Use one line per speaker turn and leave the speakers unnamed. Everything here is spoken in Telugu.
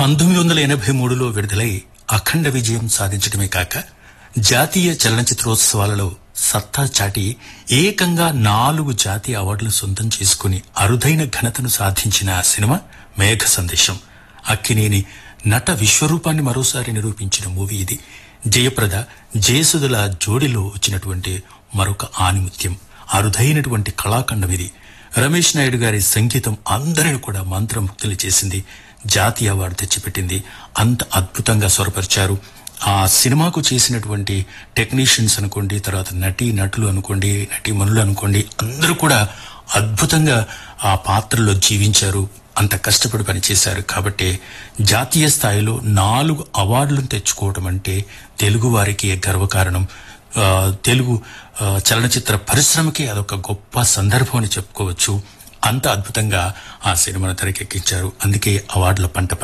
పంతొమ్మిది వందల ఎనభై మూడులో విడుదలై అఖండ విజయం సాధించడమే కాక జాతీయ చలనచిత్రోత్సవాలలో సత్తా చాటి ఏకంగా నాలుగు జాతీయ అవార్డులు సొంతం చేసుకుని అరుదైన ఘనతను సాధించిన ఆ సినిమా మేఘ సందేశం అక్కినేని నట విశ్వరూపాన్ని మరోసారి నిరూపించిన మూవీ ఇది జయప్రద జయసుధల జోడిలో వచ్చినటువంటి మరొక ఆనిముత్యం అరుదైనటువంటి కళాఖండం ఇది రమేష్ నాయుడు గారి సంగీతం అందరిని కూడా మంత్రముక్తులు చేసింది జాతీయ అవార్డు తెచ్చిపెట్టింది అంత అద్భుతంగా స్వరపరిచారు ఆ సినిమాకు చేసినటువంటి టెక్నీషియన్స్ అనుకోండి తర్వాత నటీ నటులు అనుకోండి నటీమణులు అనుకోండి అందరూ కూడా అద్భుతంగా ఆ పాత్రలో జీవించారు అంత కష్టపడి పనిచేశారు కాబట్టి జాతీయ స్థాయిలో నాలుగు అవార్డులను తెచ్చుకోవడం అంటే తెలుగు వారికి గర్వకారణం ఆ, తెలుగు ఆ, చలనచిత్ర పరిశ్రమకి అదొక గొప్ప సందర్భం అని చెప్పుకోవచ్చు అంత అద్భుతంగా ఆ సినిమాను తెరకెక్కించారు అందుకే అవార్డుల పంట